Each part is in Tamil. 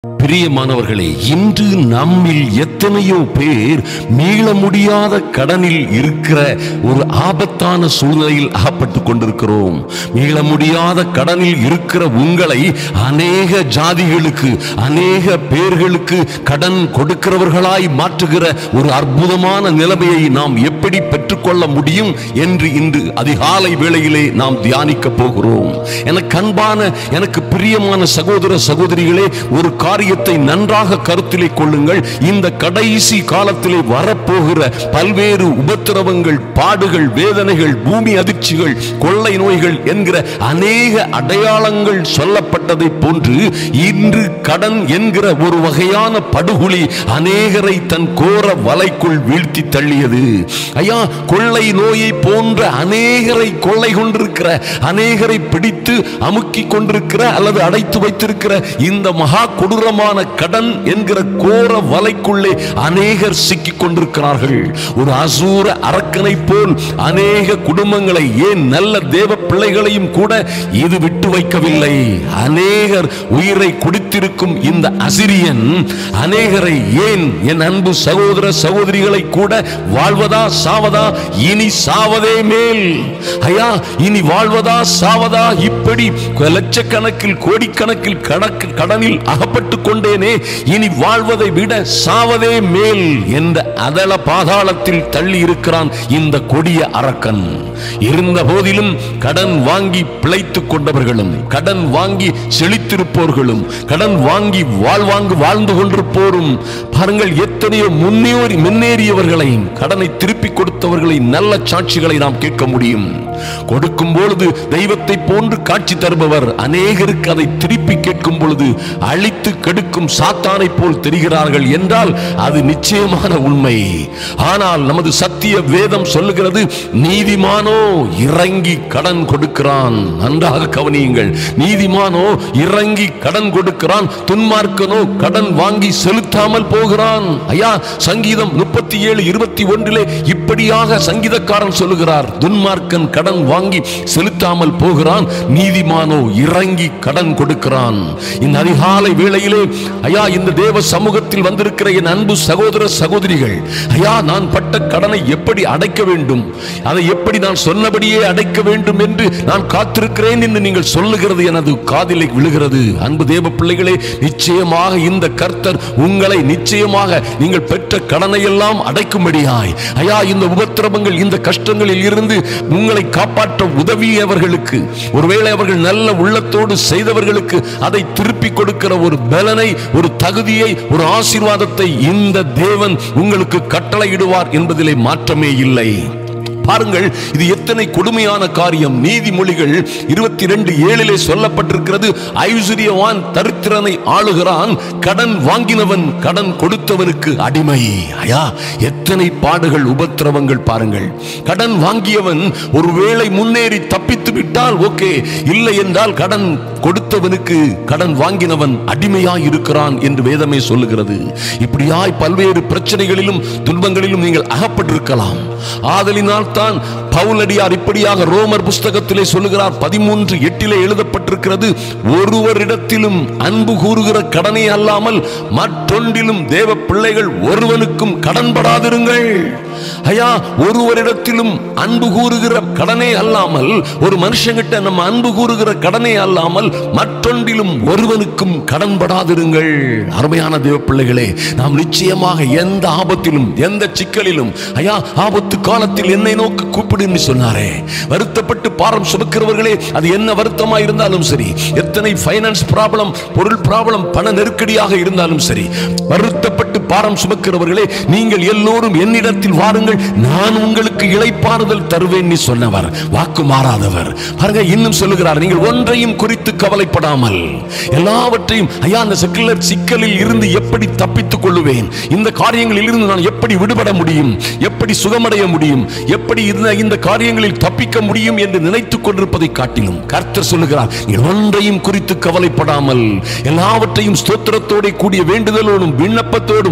பிரியமானவர்களே இன்று நம்மில் எத்தனையோ பேர் மீள முடியாத கடனில் இருக்கிற ஒரு ஆபத்தான சூழ்நிலையில் அகப்பட்டுக் கொண்டிருக்கிறோம் மீள முடியாத கடனில் இருக்கிற உங்களை அநேக ஜாதிகளுக்கு அநேக பேர்களுக்கு கடன் கொடுக்கிறவர்களாய் மாற்றுகிற ஒரு அற்புதமான நிலைமையை நாம் எப்படி பெற்றுக்கொள்ள முடியும் என்று இன்று அதிகாலை வேளையிலே நாம் தியானிக்க போகிறோம் எனக்கு அன்பான எனக்கு பிரியமான சகோதர சகோதரிகளே ஒரு காரியத்தை நன்றாக கருத்திலே கொள்ளுங்கள் இந்த கடைசி காலத்திலே வரப்போகிற பல்வேறு உபத்திரவங்கள் பாடுகள் வேதனைகள் பூமி அதிர்ச்சிகள் கொள்ளை நோய்கள் என்கிற அநேக அடையாளங்கள் சொல்லப்பட்டதை போன்று இன்று கடன் என்கிற ஒரு வகையான படுகொலி அநேகரை தன் கோர வலைக்குள் வீழ்த்தி தள்ளியது ஐயா கொள்ளை நோயை போன்ற அநேகரை கொள்ளை கொண்டிருக்கிற அநேகரை பிடித்து அமுக்கிக் கொண்டிருக்கிற அல்லது அடைத்து வைத்திருக்கிற இந்த மகா கொடூரமான கடன் என்கிற கோர வலைக்குள்ளே அநேகர் சிக்கிக் கொண்டிருக்கிறார்கள் ஒரு அசூர அரக்கனை போல் அநேக குடும்பங்களை ஏன் நல்ல தேவ பிள்ளைகளையும் கூட இது விட்டு வைக்கவில்லை அநேகர் உயிரை குடித்திருக்கும் இந்த அசிரியன் அநேகரை ஏன் என் அன்பு சகோதர சகோதரிகளை கூட வாழ்வதா சாவதா இனி சாவதே மேல் ஐயா இனி வாழ்வதா சாவதா இப்படி லட்சக்கணக்கில் கோடிக்கணக்கில் கணக்கு கடனில் அகப்பட்டு கொண்டேனே இனி வாழ்வதை விட சாவதே மேல் என்ற அதள பாதாளத்தில் தள்ளி இருக்கிறான் இந்த கொடிய அரக்கன் இருந்த போதிலும் கடன் வாங்கி பிழைத்துக் கொண்டவர்களும் கடன் வாங்கி செழித்திருப்போர்களும் கடன் வாங்கி வாழ்வாங்கு வாழ்ந்து கொண்டிருப்போரும் பாருங்கள் எத்தனையோ முன்னேறி முன்னேறியவர்களையும் கடனை திருப்பி கொடுத்தவர்களை நல்ல சாட்சிகளை நாம் கேட்க முடியும் கொடுக்கும் பொழுது தெய்வத்தை போன்று காட்சி தருபவர் அநேகருக்கு அதை திருப்பி கேட்கும் பொழுது அழித்து கெடுக்கும் சாத்தானை போல் தெரிகிறார்கள் என்றால் அது நிச்சயமான உண்மை ஆனால் நமது சத்திய வேதம் சொல்லுகிறது நீதிமானோ இறங்கி கடன் கொடுக்கிறான் நன்றாக கவனியுங்கள் நீதிமானோ இறங்கி கடன் கொடுக்கிறான் துன்மார்க்கனோ கடன் வாங்கி செலுத்தாமல் போகிறான் ஐயா சங்கீதம் முப்பத்தி ஏழு இருபத்தி ஒன்றிலே இப்படியாக சங்கீதக்காரன் சொல்லுகிறார் துன்மார்க்கன் கடன் வாங்கி செலுத்தாமல் போகிறான் நீதிமானோ இறங்கி கடன் கொடுக்கிறான் இந்த அதிகாலை வேளையிலே ஐயா இந்த தேவ சமூகத்தில் வந்திருக்கிற என் அன்பு சகோதர சகோதரிகள் ஐயா நான் பட்ட கடனை எப்படி அடைக்க வேண்டும் அதை எப்படி நான் சொன்னபடியே அடைக்க வேண்டும் என்று நான் காத்திருக்கிறேன் என்று நீங்கள் சொல்லுகிறது எனது காதிலை விழுகிறது அன்பு தேவ பிள்ளைகளே நிச்சயமாக இந்த கர்த்தர் உங்களை நிச்சயமாக நீங்கள் பெற்ற கடனை எல்லாம் அடைக்கும்படியாய் ஐயா இந்த உபத்திரவங்கள் இந்த கஷ்டங்களில் இருந்து உங்களை காப்பாற்ற உதவியவர்களுக்கு ஒருவேளை அவர்கள் நல்ல உள்ளத்தோடு செய்தவர்களுக்கு அதை திருப்பி கொடுக்கிற ஒரு பலனை ஒரு தகுதியை ஒரு ஆசீர்வாதத்தை இந்த தேவன் உங்களுக்கு கட்டளையிடுவார் என்பதிலே மாற்றமே இல்லை பாருங்கள் இது எத்தனை கொடுமையான காரியம் நீதிமொழிகள் இருபத்தி ரெண்டு ஏழிலே சொல்லப்பட்டிருக்கிறது ஐஸ்வர்யவான் தரித்திரனை ஆளுகிறான் கடன் வாங்கினவன் கடன் கொடுத்தவனுக்கு அடிமை ஐயா எத்தனை பாடுகள் உபத்திரவங்கள் பாருங்கள் கடன் வாங்கியவன் ஒருவேளை முன்னேறி தப்பித்து விட்டால் ஓகே இல்லை என்றால் கடன் கொடுத்தவனுக்கு கடன் வாங்கினவன் அடிமையாய் இருக்கிறான் என்று வேதமே சொல்லுகிறது இப்படியாய் பல்வேறு பிரச்சனைகளிலும் துன்பங்களிலும் நீங்கள் அகப்பட்டிருக்கலாம் ஆதலினால் தான் பவுலடியார் இப்படியாக ரோமர் புஸ்தகத்திலே சொல்லுகிறார் பதிமூன்று எட்டிலே எழுதப்பட்டிருக்கிறது ஒருவரிடத்திலும் அன்பு கூறுகிற கடனே அல்லாமல் மற்றொன்றிலும் தேவ பிள்ளைகள் ஒருவனுக்கும் கடன்படாதிருங்கள் ஐயா ஒருவரிடத்திலும் அன்பு கூறுகிற கடனே அல்லாமல் ஒரு மனுஷங்கிட்ட நம்ம அன்பு கூறுகிற கடனே அல்லாமல் மற்றொன்றிலும் ஒருவனுக்கும் கடன்படாதிருங்கள் அருமையான தேவ பிள்ளைகளே நாம் நிச்சயமாக எந்த ஆபத்திலும் எந்த சிக்கலிலும் ஐயா ஆபத்து காலத்தில் என்னை நோக்க கூப்பிடுன்னு சொன்னாரே வருத்தப்பட்டு பாரம் சுமக்கிறவர்களே அது என்ன வருத்தமா இருந்தாலும் சரி எத்தனை ஃபைனான்ஸ் ப்ராப்ளம் பொருள் ப்ராப்ளம் பண நெருக்கடியாக இருந்தாலும் சரி வருத்தப்பட்டு பாரம் சுமக்கிறவர்களே நீங்கள் எல்லோரும் என்னிடத்தில் வாருங்கள் நான் உங்களுக்கு இளைப்பாறுதல் தருவேன் சொன்னவர் வாக்கு மாறாதவர் பாருங்க இன்னும் சொல்லுகிறார் நீங்கள் ஒன்றையும் குறித்து கவலைப்படாமல் எல்லாவற்றையும் ஐயா அந்த செக்குலர் சிக்கலில் இருந்து எப்படி தப்பித்துக் கொள்ளுவேன் இந்த காரியங்களில் இருந்து நான் எப்படி விடுபட முடியும் எப்படி சுகமடைய முடியும் எப்படி இந்த இந்த காரியங்களில் தப்பிக்க முடியும் என்று நினைத்துக் கொண்டிருப்பதை காட்டிலும் கர்த்தர் சொல்லுகிறார் நீங்கள் ஒன்றையும் குறித்து கவலைப்படாமல் எல்லாவற்றையும் ஸ்தோத்திரத்தோட கூடிய வேண்டுதலோடும் விண்ணப்பத்தோடும்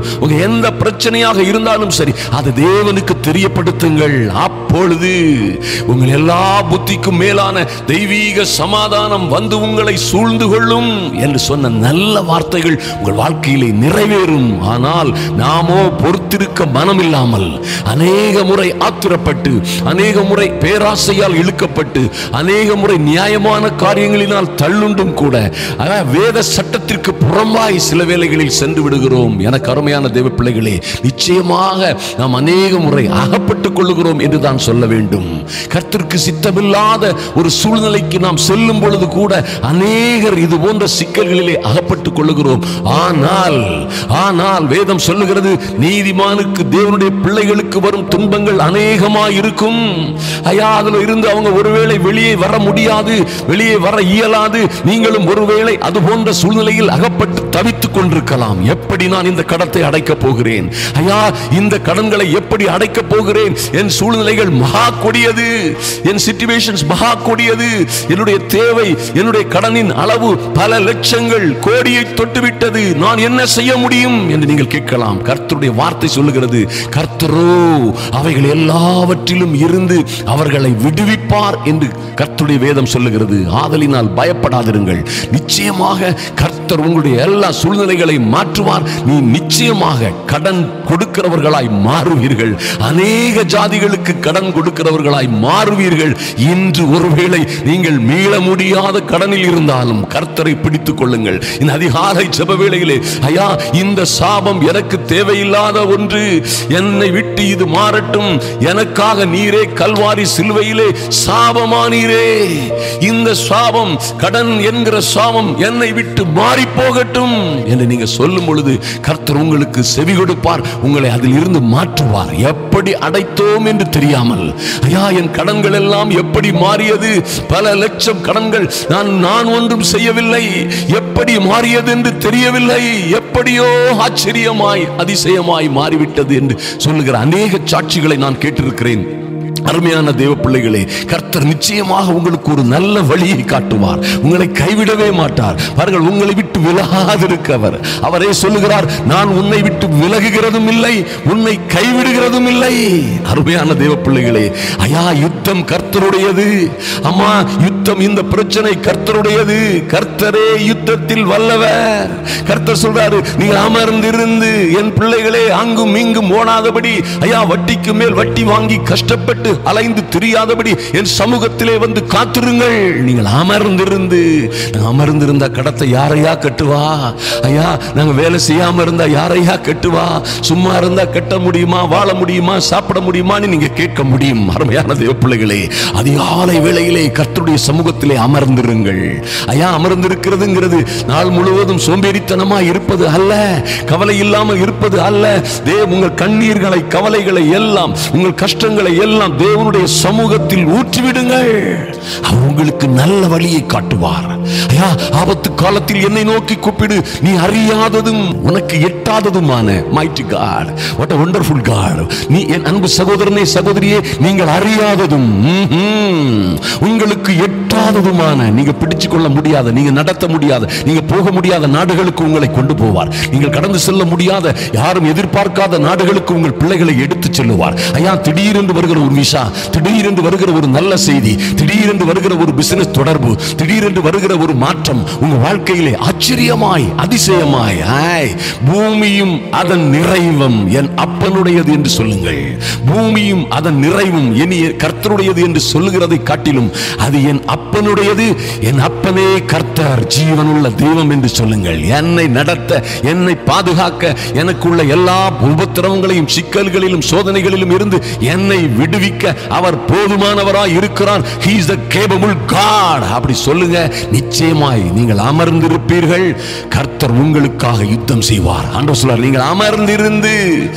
உங்க எந்த பிரச்சனையாக இருந்தாலும் சரி அது தேவனுக்கு தெரியப்படுத்துங்கள் அப்பொழுது உங்கள் எல்லா புத்திக்கும் மேலான தெய்வீக சமாதானம் வந்து உங்களை சூழ்ந்து கொள்ளும் என்று சொன்ன நல்ல வார்த்தைகள் உங்கள் வாழ்க்கையிலே நிறைவேறும் ஆனால் நாமோ பொறுத்திருக்க மனமில்லாமல் அநேக முறை ஆத்திரப்பட்டு அநேக முறை பேராசையால் இழுக்கப்பட்டு அநேக முறை நியாயமான காரியங்களினால் தள்ளுண்டும் கூட ஆக, வேத சட்டத்திற்கு புறம்பாய் சில வேளைகளில் சென்று விடுகிறோம் எனக்கு அருமையான தேவ பிள்ளைகளே நிச்சயமாக நாம் அநேக முறை அகப்பட்டுக் கொள்ளுகிறோம் என்று தான் சொல்ல வேண்டும் கர்த்தருக்கு சித்தமில்லாத ஒரு சூழ்நிலைக்கு நாம் செல்லும் பொழுது கூட அநேகர் இது போன்ற சிக்கல்களிலே அகப்பட்டுக் கொள்ளுகிறோம் ஆனால் ஆனால் வேதம் சொல்லுகிறது நீதிமானுக்கு தேவனுடைய பிள்ளைகளுக்கு வரும் துன்பங்கள் அநேகமாய் இருக்கும் ஐயா அதுல இருந்து அவங்க ஒருவேளை வெளியே வர முடியாது வெளியே வர இயலாது நீங்களும் ஒருவேளை அது போன்ற சூழ்நிலையில் அகப்பட்டு தவித்துக் கொண்டிருக்கலாம் எப்படி நான் இந்த கடத்தை அடைக்கப் போகிறேன் ஐயா இந்த கடன்களை எப்படி அடைக்கப் போகிறேன் என் சூழ்நிலைகள் மகா கொடியது என் சிச்சுவேஷன்ஸ் மகா கொடியது என்னுடைய தேவை என்னுடைய கடனின் அளவு பல லட்சங்கள் கோடியை தொட்டுவிட்டது நான் என்ன செய்ய முடியும் என்று நீங்கள் கேட்கலாம் கர்த்தருடைய வார்த்தை சொல்லுகிறது கர்த்தரோ அவைகள் எல்லாவற்றிலும் இருந்து அவர்களை விடுவிப்பார் என்று கர்த்தருடைய வேதம் சொல்லுகிறது ஆதலினால் பயப்படாதிருங்கள் நிச்சயமாக கர்த்தர் உங்களுடைய எல்லா சூழ்நிலைகளை மாற்றுவார் நீ நிச்சயமாக கடன் கொடுக்கிறவர்களாய் மாறுவீர்கள் அநேக ஜாதிகளுக்கு கடன் கொடுக்கிறவர்களாய் மாறுவீர்கள் இன்று ஒருவேளை நீங்கள் மீள முடியாத கடனில் இருந்தாலும் கர்த்தரை பிடித்துக் கொள்ளுங்கள் இந்த அதிகாலை ஜெப வேளையிலே ஐயா இந்த சாபம் எனக்கு தேவையில்லாத ஒன்று என்னை விட்டு இது மாறட்டும் எனக்காக நீரே கல்வாரி சிலுவையிலே சாபமானீரே இந்த சாபம் கடன் என்கிற சாபம் என்னை விட்டு மாறி போகட்டும் என்று நீங்க சொல்லும் பொழுது கர்த்தர் உங்களுக்கு செவி கொடுப்பார் உங்களை அதில் இருந்து மாற்றுவார் எப்படி அடைத்தோம் என்று தெரியாமல் ஐயா என் கடன்கள் எல்லாம் எப்படி மாறியது பல லட்சம் கடன்கள் நான் நான் ஒன்றும் செய்யவில்லை எப்படி மாறியது என்று தெரியவில்லை எப்படியோ ஆச்சரியமாய் அதிசயமாய் மாறிவிட்டது என்று சொல்லுகிற அநேக சாட்சிகளை நான் கேட்டிருக்கிறேன் அருமையான தேவ பிள்ளைகளே கர்த்தர் நிச்சயமாக உங்களுக்கு ஒரு நல்ல வழியை காட்டுவார் உங்களை கைவிடவே மாட்டார் பாருங்கள் உங்களை விட்டு விலகாதிருக்க அவர் அவரே சொல்லுகிறார் நான் உன்னை விட்டு விலகுகிறதும் இல்லை உன்னை கைவிடுகிறதும் இல்லை அருமையான தேவ பிள்ளைகளே ஐயா யுத்தம் கர்த்தருடையது அம்மா யுத்தம் இந்த பிரச்சனை கர்த்தருடையது கர்த்தரே யுத்தத்தில் வல்லவர் கர்த்தர் சொல்றாரு நீங்கள் அமர்ந்திருந்து என் பிள்ளைகளே அங்கும் இங்கும் ஓடாதபடி ஐயா வட்டிக்கு மேல் வட்டி வாங்கி கஷ்டப்பட்டு அலைந்து திரியாதபடி என் சமூகத்திலே வந்து காத்திருங்கள் நீங்கள் அமர்ந்திருந்து நாங்க அமர்ந்திருந்த கடத்தை யாரையா கட்டுவா ஐயா நாங்க வேலை செய்யாம இருந்தா யாரையா கட்டுவா சும்மா இருந்தா கட்ட முடியுமா வாழ முடியுமா சாப்பிட முடியுமான்னு நீங்க கேட்க முடியும் அருமையான தேவ பிள்ளைகளே அதிகாலை வேளையிலே கர்த்தருடைய சமூகத்திலே அமர்ந்திருங்கள் ஐயா அமர்ந்திருக்கிறதுங்கிறது நாள் முழுவதும் சோம்பேறித்தனமா இருப்பது அல்ல கவலை இல்லாமல் இருப்பது அல்ல தேவ உங்கள் கண்ணீர்களை கவலைகளை எல்லாம் உங்கள் கஷ்டங்களை எல்லாம் தேவனுடைய சமூகத்தில் ஊற்றிவிடுங்கள் அவர் உங்களுக்கு நல்ல வழியை காட்டுவார் ஐயா ஆபத்து காலத்தில் என்னை நோக்கி கூப்பிடு நீ அறியாததும் உனக்கு எட்டாததுமான mighty God what a wonderful God நீ என் அன்பு சகோதரனே சகோதரியே நீங்கள் அறியாததும் ம்ஹும், உங்களுக்கு எட்டாததுமான நீங்க பிடிச்சு கொள்ள முடியாத நீங்க நடத்த முடியாத நீங்க போக முடியாத நாடுகளுக்கு உங்களை கொண்டு போவார் நீங்கள் கடந்து செல்ல முடியாத யாரும் எதிர்பார்க்காத நாடுகளுக்கு உங்கள் பிள்ளைகளை எடுத்துச் செல்லுவார் ஐயா திடீரென்று வருகிற ஒரு விஷா திடீரென்று வருகிற ஒரு நல்ல செய்தி திடீரென்று வருகிற ஒரு பிசினஸ் தொடர்பு திடீரென்று வருகிற ஒரு மாற்றம் உங்க வாழ்க்கையிலே ஆச்சரியமாய் அதிசயமாய் ஆய், பூமியும் அதன் நிறைவும் என் அப்பனுடையது என்று சொல்லுங்கள் பூமியும் அதன் நிறைவும் என் கர்த்தருடையது என்று சொல்லுகிறதை காட்டிலும் அது என் அப்பனுடையது என் அப்பனே கர்த்தர் ஜீவனுள்ள தெய்வம் என்று சொல்லுங்கள் என்னை நடத்த என்னை பாதுகாக்க எனக்குள்ள எல்லா உபத்திரவங்களையும் சிக்கல்களிலும் சோதனைகளிலும் இருந்து என்னை விடுவிக்க அவர் போதுமானவராய் இருக்கிறார் he is the capable god அப்படி சொல்லுங்க நிச்சயமாய் நீங்கள் அமர்ந்திருப்பீர்கள் கர்த்தர் உங்களுக்காக யுத்தம் செய்வார் ஆண்டவர் சொல்றார் நீங்கள் அமர்ந்திருந்து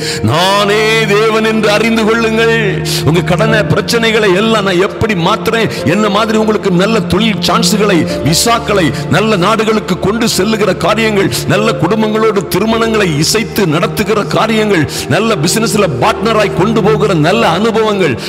நானே தேவன் என்று அறிந்து கொள்ளுங்கள் உங்க கடனை பிரச்சனைகளை எல்லாம் நான் எப்படி மாத்துறேன் என்ன மாதிரி உங்களுக்கு நல்ல தொழில் சான்ஸுகளை விசாக்களை நல்ல நாடுகளுக்கு கொண்டு செல்லுகிற காரியங்கள் நல்ல குடும்பங்களோடு திருமணங்களை இசைத்து நடத்துகிற காரியங்கள் நல்ல பிசினஸ்ல பார்ட்னராய் கொண்டு போகிற நல்ல அனுபவங்கள்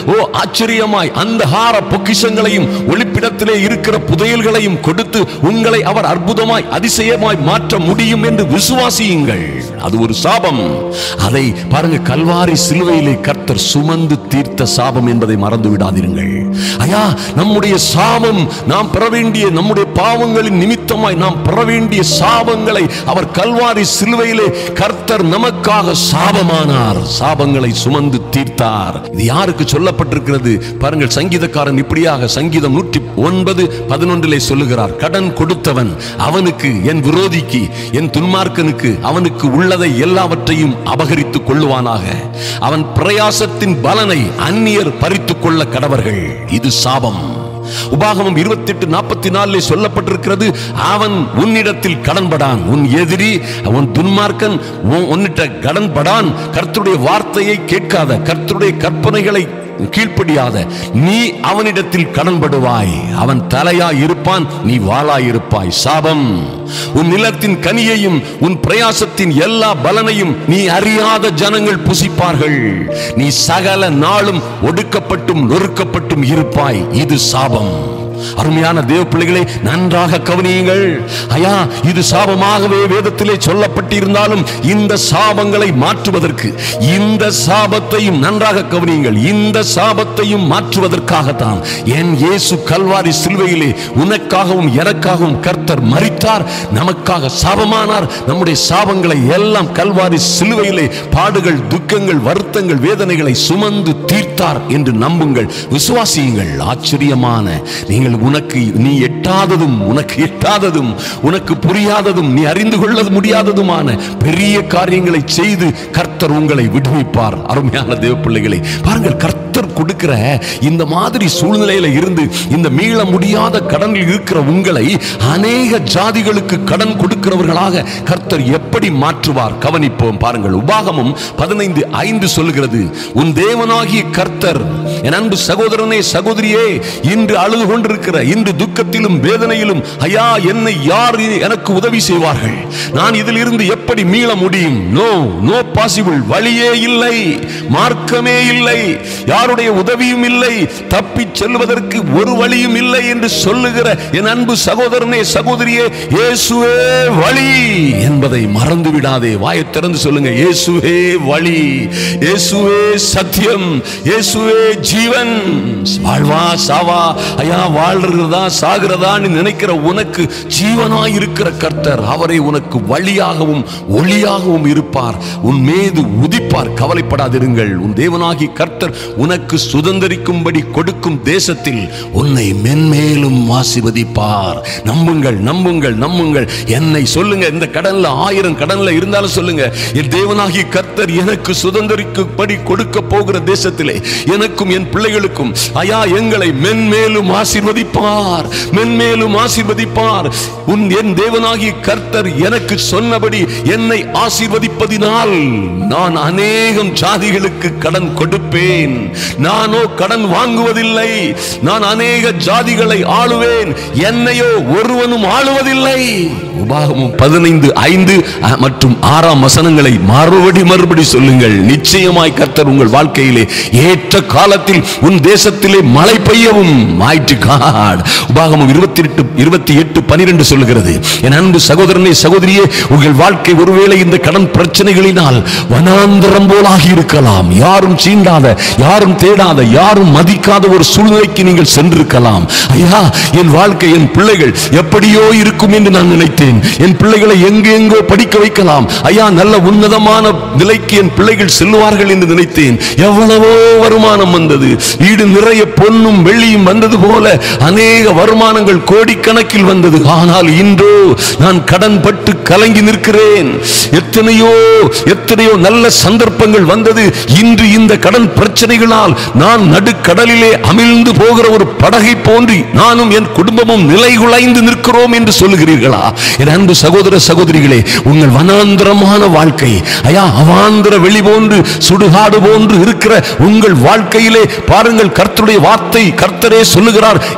ஓ ஆச்சரியமாய் அந்தகார பொக்கிஷங்களையும் ஒளிப்பிடத்திலே இருக்கிற புதையல்களையும் கொடுத்து உங்களை அவர் அற்புதமாய் அதிசயமாய் மாற்ற முடியும் என்று விசுவாசியுங்கள் அது ஒரு சாபம் அதை பாருங்க கல்வாரி சிலுவையிலே கர்த்தர் சுமந்து தீர்த்த சாபம் என்பதை மறந்து விடாதீர்கள் ஐயா நம்முடைய சாபம் நாம் பெற வேண்டிய நம்முடைய பாவங்களின் நிமித்தமாய் நாம் பெற வேண்டிய சாபங்களை அவர் கல்வாரி சிலுவையிலே கர்த்தர் நமக்காக சாபமானார் சாபங்களை சுமந்து தீர்த்தார் இது யாருக்கு சொல்லப்பட்டிருக்கிறது பாருங்கள் சங்கீதக்காரன் இப்படியாக சங்கீதம் நூற்றி ஒன்பது பதினொன்றிலே சொல்லுகிறார் கடன் கொடுத்தவன் அவனுக்கு என் விரோதிக்கு என் துன்மார்க்கனுக்கு அவனுக்கு உள்ளதை எல்லாவற்றையும் அபகரித்துக் கொள்ளுவானாக அவன் பிரயாசத்தின் பலனை அந்நியர் பறித்துக் கொள்ள கடவர்கள் இது சாபம் உபாகமம் இருபத்தி எட்டு நாற்பத்தி நாலுல சொல்லப்பட்டிருக்கிறது அவன் உன்னிடத்தில் கடன்படான் உன் எதிரி அவன் துன்மார்க்கன் உன்- உன்னிட்ட கடன்படான் கர்த்தருடைய வார்த்தையை கேட்காத கர்த்தருடைய கற்பனைகளை கீழ்ப்படியாத நீ அவனிடத்தில் கடன்படுவாய் அவன் தலையாய் இருப்பான் நீ வாளாய் இருப்பாய் சாபம் உன் நிலத்தின் கனியையும் உன் பிரயாசத்தின் எல்லா பலனையும் நீ அறியாத ஜனங்கள் புசிப்பார்கள் நீ சகல நாளும் ஒடுக்கப்பட்டும் நொறுக்கப்பட்டும் இருப்பாய் இது சாபம் அருமையான தேவ பிள்ளைகளை நன்றாக கவனியுங்கள் ஐயா இது சாபமாகவே வேதத்திலே சொல்லப்பட்டிருந்தாலும் இந்த சாபங்களை மாற்றுவதற்கு இந்த சாபத்தையும் நன்றாக கவனியுங்கள் இந்த சாபத்தையும் மாற்றுவதற்காகத்தான் என் இயேசு கல்வாரி சிலுவையிலே உனக்காகவும் எனக்காகவும் கர்த்தர் மரித்தார் நமக்காக சாபமானார் நம்முடைய சாபங்களை எல்லாம் கல்வாரி சிலுவையிலே பாடுகள் துக்கங்கள் வருத்தங்கள் வேதனைகளை சுமந்து தீர்த்தார் என்று நம்புங்கள் விசுவாசியுங்கள் ஆச்சரியமான நீங்கள் உனக்கு நீ எட்டாததும் உனக்கு எட்டாததும் உனக்கு புரியாததும் நீ அறிந்து கொள்ள முடியாததுமான பெரிய காரியங்களை செய்து கர்த்தர் உங்களை விடுவிப்பார் அருமையான தேவ பிள்ளைகளை பாருங்கள் கர்த்தர் கொடுக்கிற இந்த மாதிரி சூழ்நிலையில இருந்து இந்த மீள முடியாத கடனில் இருக்கிற உங்களை அநேக ஜாதிகளுக்கு கடன் கொடுக்கிறவர்களாக கர்த்தர் எப்படி மாற்றுவார் கவனிப்போம் பாருங்கள் உபாகமம் பதினைந்து ஐந்து சொல்லுகிறது உன் தேவனாகிய கர்த்தர் என் அன்பு சகோதரனே சகோதரியே இன்று அழுது கொண்டிருக்கிற இன்று துக்கத்திலும் வேதனையிலும் ஐயா என்னை யார் இனி எனக்கு உதவி செய்வார்கள் நான் இதில் இருந்து எப்படி மீள முடியும் நோ நோ பாசிபிள் வழியே இல்லை மார்க்கமே இல்லை யாருடைய உதவியும் இல்லை தப்பிச் செல்வதற்கு ஒரு வழியும் இல்லை என்று சொல்லுகிற என் அன்பு சகோதரனே சகோதரியே இயேசுவே வழி என்பதை மறந்து விடாதே வாயை திறந்து சொல்லுங்க இயேசுவே வழி இயேசுவே சத்தியம் இயேசுவே ஜீவன் வாழ்வா சாவா ஐயா வாழ்றதா சாகிறதான்னு நினைக்கிற உனக்கு ஜீவனாய் இருக்கிற கர்த்தர் அவரை உனக்கு வழியாகவும் ஒளியாகவும் இருப்பார் உன் மீது உதிப்பார் கவலைப்படாதிருங்கள் உன் தேவனாகி கர்த்தர் உனக்கு சுதந்தரிக்கும்படி கொடுக்கும் தேசத்தில் உன்னை மென்மேலும் ஆசீர்வதிப்பார் நம்புங்கள் நம்புங்கள் நம்புங்கள் என்னை சொல்லுங்க இந்த கடன்ல ஆயிரம் கடன்ல இருந்தாலும் சொல்லுங்க என் தேவனாகி கர்த்தர் எனக்கு சுதந்தரிக்கும்படி கொடுக்க போகிற தேசத்திலே எனக்கும் என் பிள்ளைகளுக்கும் ஐயா எங்களை மென்மேலும் ஆசீர்வதிப்பார் மென்மேலும் ஆசீர்வதிப்பார் உன் என் தேவனாகி கர்த்தர் எனக்கு சொன்னபடி என்னை ஆசீர்வதிப்பதினால் நான் அநேகம் ஜாதிகளுக்கு கடன் கொடுப்பேன் நானோ கடன் வாங்குவதில்லை நான் அநேக ஜாதிகளை ஆளுவேன் என்னையோ ஒருவனும் ஆளுவதில்லை உபாகமும் பதினைந்து ஐந்து அஹ், மற்றும் ஆறாம் வசனங்களை மறுபடி மறுபடி சொல்லுங்கள் நிச்சயமாய் கர்த்தர் உங்கள் வாழ்க்கையிலே ஏற்ற காலத்தில் உன் தேசத்திலே மழை பெய்யவும் mighty God உபாகமும் இருபத்தி எட்டு இருபத்தி எட்டு பனிரெண்டு சொல்லுகிறது என் அன்பு சகோதரனே சகோதரியே உங்கள் வாழ்க்கை ஒருவேளை இந்த கடன் பிரச்சனைகளினால் வனாந்தரம் போலாகி இருக்கலாம் யாரும் சீண்டாத யாரும் தேடாத யாரும் மதிக்காத ஒரு சூழ்நிலைக்கு நீங்கள் சென்றிருக்கலாம் ஐயா என் வாழ்க்கை என் பிள்ளைகள் எப்படியோ இருக்கும் என்று நான் நினைத்தேன் என் பிள்ளைகளை எங்கு எங்கோ படிக்க வைக்கலாம் ஐயா நல்ல உன்னதமான நிலைக்கு என் பிள்ளைகள் செல்வார்கள் என்று நினைத்தேன் எவ்வளவோ வருமானம் வந்தது வீடு நிறைய பொன்னும் வெள்ளியும் வந்தது போல அநேக வருமானங்கள் கோடிக்கணக்கில் வந்தது ஆனால் இன்றோ நான் கடன் பட்டு கலங்கி நிற்கிறேன் எத்தனையோ எத்தனையோ நல்ல சந்தர்ப்பங்கள் வந்தது இன்று இந்த கடன் பிரச்சனைகளால் நான் நடுக்கடலிலே அமிழ்ந்து போகிற ஒரு படகை போன்றி நானும் என் குடும்பமும் நிலைகுலைந்து நிற்கிறோம் என்று சொல்லுகிறீர்களா என் அன்பு சகோதர சகோதரிகளே உங்கள் வனாந்திரமான வாழ்க்கை ஐயா அவாந்திர வெளி போன்று சுடுகாடு போன்று இருக்கிற உங்கள் வாழ்க்கையிலே பாருங்கள் கர்த்தருடைய வார்த்தை கர்த்தரே சொல்லுகிறார்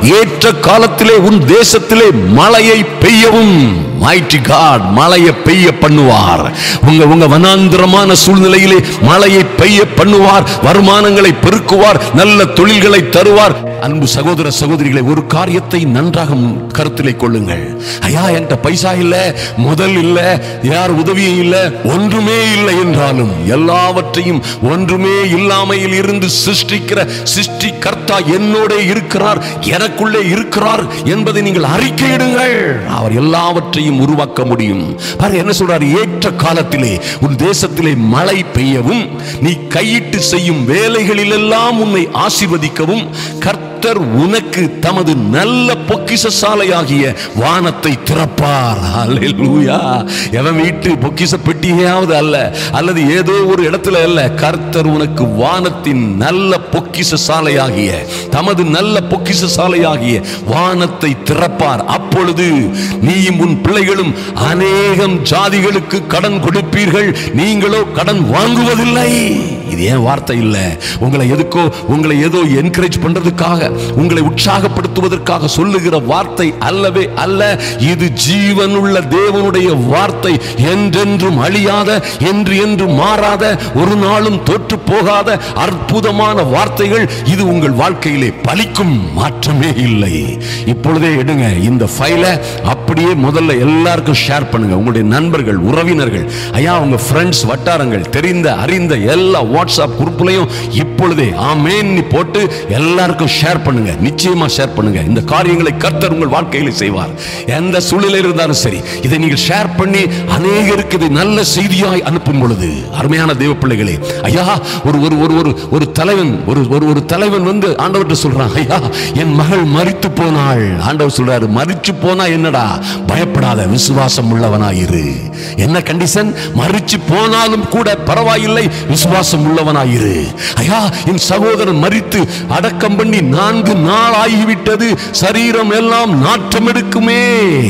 ஏற்ற காலத்திலே உன் தேசத்திலே மழையை பெய்யவும் mighty God மழையை பெய்ய பண்ணுவார் உங்க உங்க வனாந்திரமான சூழ்நிலையிலே மழையை பெய்ய பண்ணுவார் வருமானங்களை பெருக்குவார் நல்ல தொழில்களை தருவார் அன்பு சகோதர சகோதரிகளை ஒரு காரியத்தை நன்றாக கருத்திலே கொள்ளுங்கள் ஐயா என்கிட்ட பைசா இல்ல முதல் இல்ல யார் உதவியும் இல்ல ஒன்றுமே இல்லை என்றாலும் எல்லாவற்றையும் ஒன்றுமே இல்லாமையில் இருந்து சிருஷ்டிக்கிற சிருஷ்டி கர்த்தா என்னோட இருக்கிறார் எனக்குள்ளே இருக்கிறார் என்பதை நீங்கள் அறிக்கையிடுங்கள் அவர் எல்லாவற்றையும் உருவாக்க முடியும் பாரு என்ன சொல்றார் ஏற்ற காலத்திலே உன் தேசத்திலே மழை பெய்யவும் நீ கையிட்டு செய்யும் வேலைகளிலெல்லாம் உன்னை ஆசீர்வதிக்கவும் கர்த்தர் உனக்கு தமது நல்ல பொக்கிஷசாலையாகிய வானத்தை திறப்பார் அல்லேலூயா எவன் வீட்டு பொக்கிஷ பெட்டியாவது அல்ல அல்லது ஏதோ ஒரு இடத்துல அல்ல கர்த்தர் உனக்கு வானத்தின் நல்ல பொக்கிஷசாலையாகிய தமது நல்ல பொக்கிஷசாலையாகிய வானத்தை திறப்பார் அப்பொழுது நீயும் உன் பிள்ளைகளும் அநேகம் ஜாதிகளுக்கு கடன் கொடுப்பீர்கள் நீங்களோ கடன் வாங்குவதில்லை இது ஏன் வார்த்தை இல்ல உங்களை எதுக்கோ உங்களை ஏதோ என்கரேஜ் பண்றதுக்காக உங்களை உற்சாகப்படுத்துவதற்காக சொல்லுகிற வார்த்தை அல்லவே அல்ல இது ஜீவனுள்ள தேவனுடைய வார்த்தை என்றென்றும் அழியாத என்று என்று மாறாத ஒரு நாளும் தோற்று போகாத அற்புதமான வார்த்தைகள் இது உங்கள் வாழ்க்கையிலே பலிக்கும் மாற்றமே இல்லை இப்பொழுதே எடுங்க இந்த ஃபைலை அப்படியே முதல்ல எல்லாருக்கும் ஷேர் பண்ணுங்க உங்களுடைய நண்பர்கள் உறவினர்கள் ஐயா உங்க ஃப்ரெண்ட்ஸ் வட்டாரங்கள் தெரிந்த அறிந்த எல்லா வாட்ஸ்அப் குரூப்லயும் இப்பொழுதே ஆமேன் போட்டு எல்லாருக்கும் ஷேர் பண்ணுங்க நிச்சயமா ஷேர் பண்ணுங்க இந்த காரியங்களை கர்த்தர் உங்கள் வாழ்க்கையில செய்வார் எந்த சூழ்நிலை இருந்தாலும் சரி இதை நீங்கள் ஷேர் பண்ணி அநேகருக்கு இதை நல்ல செய்தியாய் அனுப்பும் பொழுது அருமையான தேவ பிள்ளைகளே ஐயா ஒரு ஒரு ஒரு ஒரு ஒரு தலைவன் ஒரு ஒரு ஒரு தலைவன் வந்து ஆண்டவர்கிட்ட சொல்றான் ஐயா என் மகள் மரித்து போனாள் ஆண்டவர் சொல்றாரு மரிச்சு போனா என்னடா பயப்படாத விசுவாசம் உள்ளவனாயிரு என்ன கண்டிஷன் மரிச்சு போனாலும் கூட பரவாயில்லை விசுவாசம் உள்ளவனாயிரு ஐயா என் சகோதரன் மரித்து அடக்கம் பண்ணி நான்கு நாள் ஆகிவிட்டது சரீரம் எல்லாம் நாற்றம் எடுக்குமே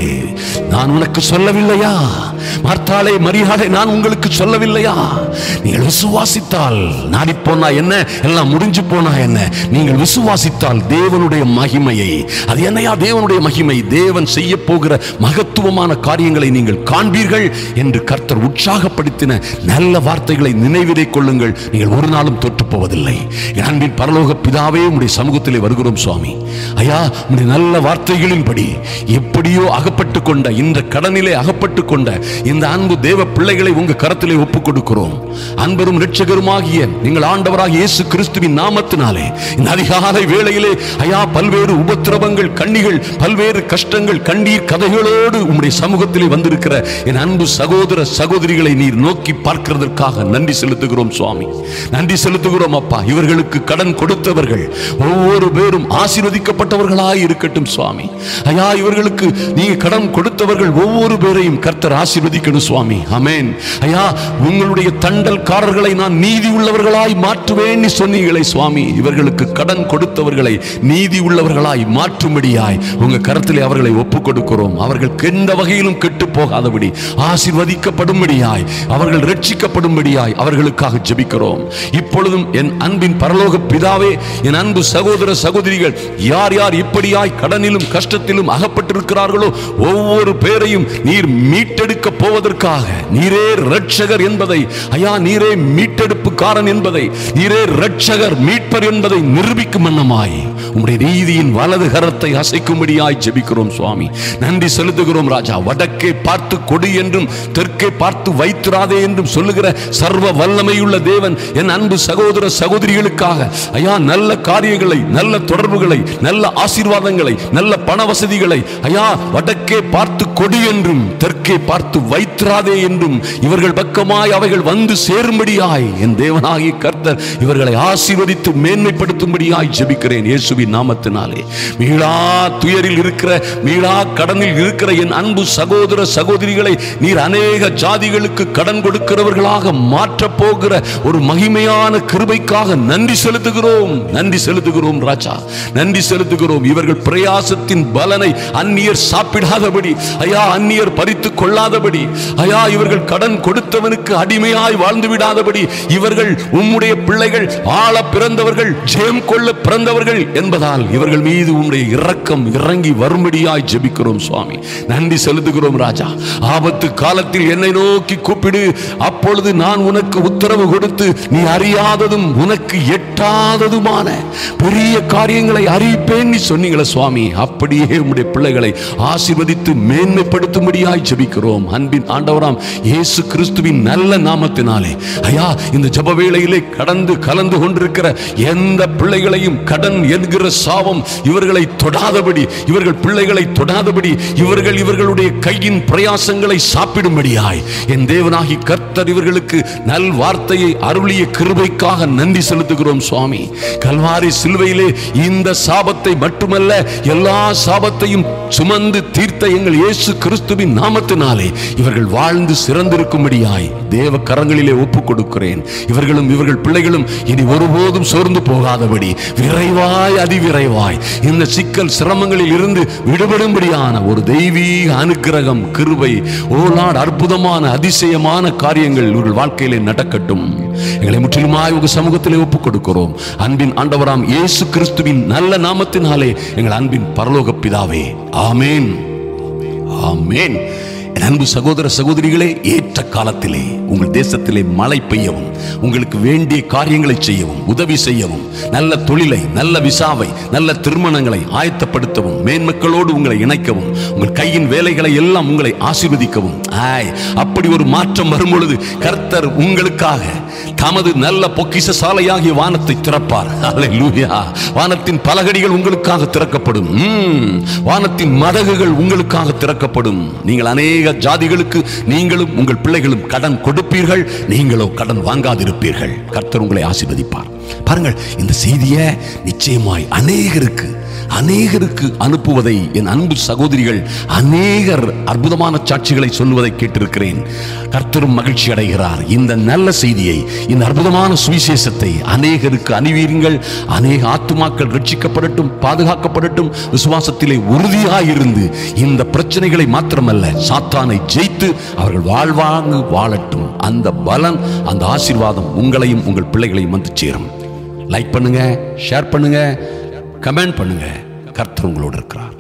நான் உனக்கு சொல்லவில்லையா மார்த்தாளே மரியாதை நான் உங்களுக்கு சொல்லவில்லையா நீங்கள் விசுவாசித்தால் நாடி போனா என்ன எல்லாம் முடிஞ்சு போனா என்ன நீங்கள் விசுவாசித்தால் தேவனுடைய மகிமையை அது என்னையா தேவனுடைய மகிமை தேவன் செய்ய போகிற மகத்துவமான காரியங்களை நீங்கள் காண்பீர்கள் என்று கர்த்தர் உற்சாகப்படுத்தின நல்ல வார்த்தைகளை நினைவிலே கொள்ளுங்கள் நீங்கள் ஒரு நாளும் தொற்று போவதில்லை என் அன்பின் பரலோக பிதாவே உடைய சமூகத்திலே வருகிறோம் சுவாமி ஐயா உடைய நல்ல வார்த்தைகளின்படி எப்படியோ அகப்பட்டு கொண்ட இந்த கடனிலே அகப்பட்டு கொண்ட இந்த அன்பு தேவ பிள்ளைகளை உங்க கரத்திலே ஒப்புக் கொடுக்கிறோம் அன்பரும் இரட்சகருமாகிய நீங்கள் ஆண்டவராக இயேசு கிறிஸ்துவின் நாமத்தினாலே இந்த அதிகாலை வேளையிலே ஐயா பல்வேறு உபத்திரவங்கள் கண்ணிகள் பல்வேறு கஷ்டங்கள் கண்ணீர் கதைகளோடு உம்முடைய சமூகத்திலே வந்திருக்கிற என் அன்பு சகோதர சகோதரிகளை நீர் நோக்கி பார்க்கிறதற்காக நன்றி செலுத்துகிறோம் சுவாமி நன்றி செலுத்துகிறோம் அப்பா இவர்களுக்கு கடன் கொடுத்தவர்கள் ஒவ்வொரு பேரும் ஆசீர்வதிக்கப்பட்டவர்களாய் இருக்கட்டும் சுவாமி ஐயா இவர்களுக்கு நீங்க கடன் கொடுத்தவர்கள் ஒவ்வொரு பேரையும் கர்த்தர் ஆசீர்வதிக்கணும் சுவாமி அமேன் ஐயா உங்களுடைய தண்டல்காரர்களை நான் நீதி உள்ளவர்களாய் மாற்றுவேன் சொன்னீங்களே சுவாமி இவர்களுக்கு கடன் கொடுத்தவர்களை நீதி உள்ளவர்களாய் மாற்றும்படியாய் உங்க கரத்திலே அவர்களை ஒப்புக் கொடுக்கிறோம் அவர்கள் எந்த வகையிலும் கெட்டு போகாதபடி ஆசீர்வதிக்கப்படும்படியாய் அவர்கள் ரட்சிக்கப்படும்படியாய் அவர்களுக்காக ஜெபிக்கிறோம் இப்பொழுதும் என் அன்பின் பரலோக பிதாவே என் அன்பு சகோதர சகோதரிகள் யார் யார் இப்படியாய் கடனிலும் கஷ்டத்திலும் அகப்பட்டிருக்கிறார்களோ ஒவ்வொரு பேரையும் நீர் மீட்டெடுக்க போவதற்காக நீரே ரட்சகர் என்பதை ஐயா நீரே மீட்டெடுப்புக்காரன் என்பதை நீரே ரட்சகர் மீட்பர் என்பதை நிரூபிக்கும் வண்ணமாய் உம்முடைய நீதியின் வலது கரத்தை அசைக்கும்படியாய் ஜெபிக்கிறோம் சுவாமி நன்றி செலுத்துகிறோம் ராஜா வடக்கே பார்த்து கொடு என்றும் தெற்கே பார்த்து வைத்திராதே என்றும் சொல்லுகிற சர்வ வல்லமையுள்ள தேவன் என் அன்பு சகோதர சகோதரிகளுக்காக ஐயா நல்ல காரியங்களை நல்ல தொடர்புகளை நல்ல ஆசீர்வாதங்களை நல்ல பண வசதிகளை ஐயா வடக்கே பார்த்து கொடு என்றும் தெற்கே பார்த்து வைத்திராதே என்றும் இவர்கள் பக்கமாய் அவைகள் வந்து சேரும்படியாய் என் தேவனாகிய கர்த்தர் இவர்களை ஆசீர்வதித்து மேன்மைப்படுத்தும்படியாய் ஜெபிக்கிறேன் இயேசுவின் நாமத்தினாலே மீளா துயரில் இருக்கிற மீளா கடனில் இருக்கிற என் அன்பு சகோதர சகோதரிகளை நீர் அநேக ஜாதிகளுக்கு கடன் கொடுக்கிறவர்களாக மாற்றப் போகிற ஒரு மகிமையான கிருபைக்காக நன்றி செலுத்துகிறோம் நன்றி செலுத்துகிறோம் ராஜா நன்றி செலுத்துகிறோம் இவர்கள் பிரயாசத்தின் பலனை அந்நியர் சாப்பிடாதபடி ஐயா அந்நியர் பறித்துக் கொள்ளாதபடி ஐயா இவர்கள் கடன் கொடுத்தவனுக்கு அடிமையாய் வாழ்ந்து விடாதபடி இவர்கள் உம்முடைய பிள்ளைகள் ஆள பிறந்தவர்கள் ஜெயம் கொள்ள பிறந்தவர்கள் என்பதை என்பதால் இவர்கள் மீது உம்முடைய இரக்கம் இறங்கி வரும்படியாய் ஜெபிக்கிறோம் சுவாமி நன்றி செலுத்துகிறோம் ராஜா ஆபத்து காலத்தில் என்னை நோக்கி கூப்பிடு அப்பொழுது நான் உனக்கு உத்தரவு கொடுத்து நீ அறியாததும் உனக்கு எட்டாததுமான பெரிய காரியங்களை அறிவிப்பேன் நீ சொன்னீங்களே சுவாமி அப்படியே உம்முடைய பிள்ளைகளை ஆசீர்வதித்து மேன்மைப்படுத்தும்படியாய் ஜெபிக்கிறோம் அன்பின் ஆண்டவராம் இயேசு கிறிஸ்துவின் நல்ல நாமத்தினாலே ஐயா இந்த ஜெப வேளையிலே கடந்து கலந்து கொண்டிருக்கிற எந்த பிள்ளைகளையும் கடன் என்கிற சாபம் இவர்களை தொடாதபடி இவர்கள் பிள்ளைகளை தொடாதபடி இவர்கள் இவர்களுடைய கையின் பிரயாசங்களை சாப்பிடும்படியாய் என் தேவனாகி கர்த்தர் இவர்களுக்கு நல் வார்த்தையை அருளிய கிருபைக்காக நன்றி செலுத்துகிறோம் சுவாமி கல்வாரி சிலுவையிலே இந்த சாபத்தை மட்டுமல்ல எல்லா சாபத்தையும் சுமந்து தீர்த்த எங்கள் இயேசு கிறிஸ்துவின் நாமத்தினாலே இவர்கள் வாழ்ந்து சிறந்திருக்கும்படியாய் தேவ கரங்களிலே ஒப்புக் கொடுக்கிறேன் இவர்களும் இவர்கள் பிள்ளைகளும் இனி ஒருபோதும் சோர்ந்து போகாதபடி விரைவாய் அதிவிரைவாய் இந்த சிக்கல் சிரமங்களில் இருந்து விடுபடும்படியான ஒரு தெய்வீக அனுக்கிரகம் கிருபை ஓ நாடு அற்புதமான அதிசயமான காரியங்கள் இவர்கள் வாழ்க்கையிலே நடக்கட்டும் எங்களை முற்றிலுமாய் உங்க சமூகத்திலே ஒப்புக் கொடுக்கிறோம் அன்பின் ஆண்டவராம் இயேசு கிறிஸ்துவின் நல்ல நாமத்தினாலே எங்கள் அன்பின் பரலோக பிதாவே ஆமேன் ஆமேன் என் அன்பு சகோதர சகோதரிகளே ஏற்ற காலத்திலே உங்கள் தேசத்திலே மழை பெய்யவும் உங்களுக்கு வேண்டிய காரியங்களை செய்யவும் உதவி செய்யவும் நல்ல தொழிலை நல்ல விசாவை நல்ல திருமணங்களை ஆயத்தப்படுத்தவும் மேன்மக்களோடு உங்களை இணைக்கவும் உங்கள் கையின் வேலைகளை எல்லாம் உங்களை ஆசீர்வதிக்கவும் ஆய் அப்படி ஒரு மாற்றம் வரும் பொழுது கர்த்தர் உங்களுக்காக தமது நல்ல பொக்கிஷ சாலையாகிய வானத்தை திறப்பார் அல்லேலூயா வானத்தின் பலகடிகள் உங்களுக்காக திறக்கப்படும் ம், வானத்தின் மதகுகள் உங்களுக்காக திறக்கப்படும் நீங்கள் அநேக ஜாதிகளுக்கு நீங்களும் உங்கள் பிள்ளைகளும் கடன் கொடுப்பீர்கள் நீங்களோ கடன் வாங்காதிருப்பீர்கள் கர்த்தர் உங்களை ஆசீர்வதிப்பார் பாருங்கள் இந்த செய்தியை நிச்சயமாய் அநேகருக்கு அநேகருக்கு அனுப்புவதை என் அன்பு சகோதரிகள் அநேகர் அற்புதமான சாட்சிகளை சொல்லுவதை கேட்டிருக்கிறேன் கர்த்தரும் மகிழ்ச்சி அடைகிறார் இந்த நல்ல செய்தியை இந்த அற்புதமான சுவிசேஷத்தை அநேகருக்கு அணிவீருங்கள் அநேக ஆத்துமாக்கள் ரட்சிக்கப்படட்டும் பாதுகாக்கப்படட்டும் விசுவாசத்திலே உறுதியாயிருந்து இந்த பிரச்சனைகளை மாத்திரமல்ல சாத்தானை ஜெயித்து அவர்கள் வாழ்வாங்கு வாழட்டும் அந்த பலன் அந்த ஆசீர்வாதம் உங்களையும் உங்கள் பிள்ளைகளையும் வந்து சேரும் லைக் பண்ணுங்க ஷேர் பண்ணுங்க கமெண்ட் பண்ணுங்க கர்த்தர் உங்களோடு இருக்கிறார்